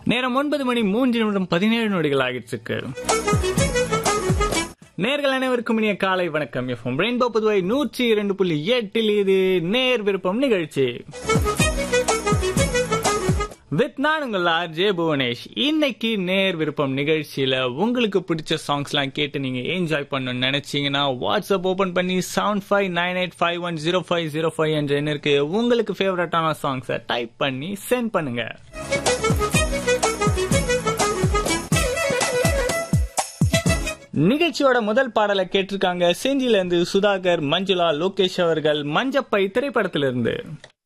நேரம் ஒன்பது மணி மூன்று நிமிடம் பதினேழு நொடிகள் ஆகிட்டு இருக்கு நேர்கள் அனைவருக்கும் இனிய காலை வணக்கம் எஃப்எம் ரெயின்போ புதுவை நூற்றி இரண்டு புள்ளி எட்டில் இது நேர் விருப்பம் நிகழ்ச்சி வித் நான் உங்கள் ஆர் ஜே புவனேஷ் இன்னைக்கு நேர் விருப்பம் நிகழ்ச்சியில உங்களுக்கு பிடிச்ச சாங்ஸ்லாம் கேட்டு நீங்க என்ஜாய் பண்ணணும்னு நினைச்சீங்கன்னா வாட்ஸ்அப் ஓபன் பண்ணி seven five nine eight five one zero five zero five என்ற எண்ணிற்கு உங்களுக்கு ஃபேவரட்டான சாங்ஸை டைப் பண்ணி சென்ட் பண்ணுங்க நிகழ்ச்சியோட முதல் பாடலை கேட்டிருக்காங்க செஞ்சில இருந்து சுதாகர் மஞ்சுளா லோகேஷ் அவர்கள் மஞ்சப்பை திரைப்படத்திலிருந்து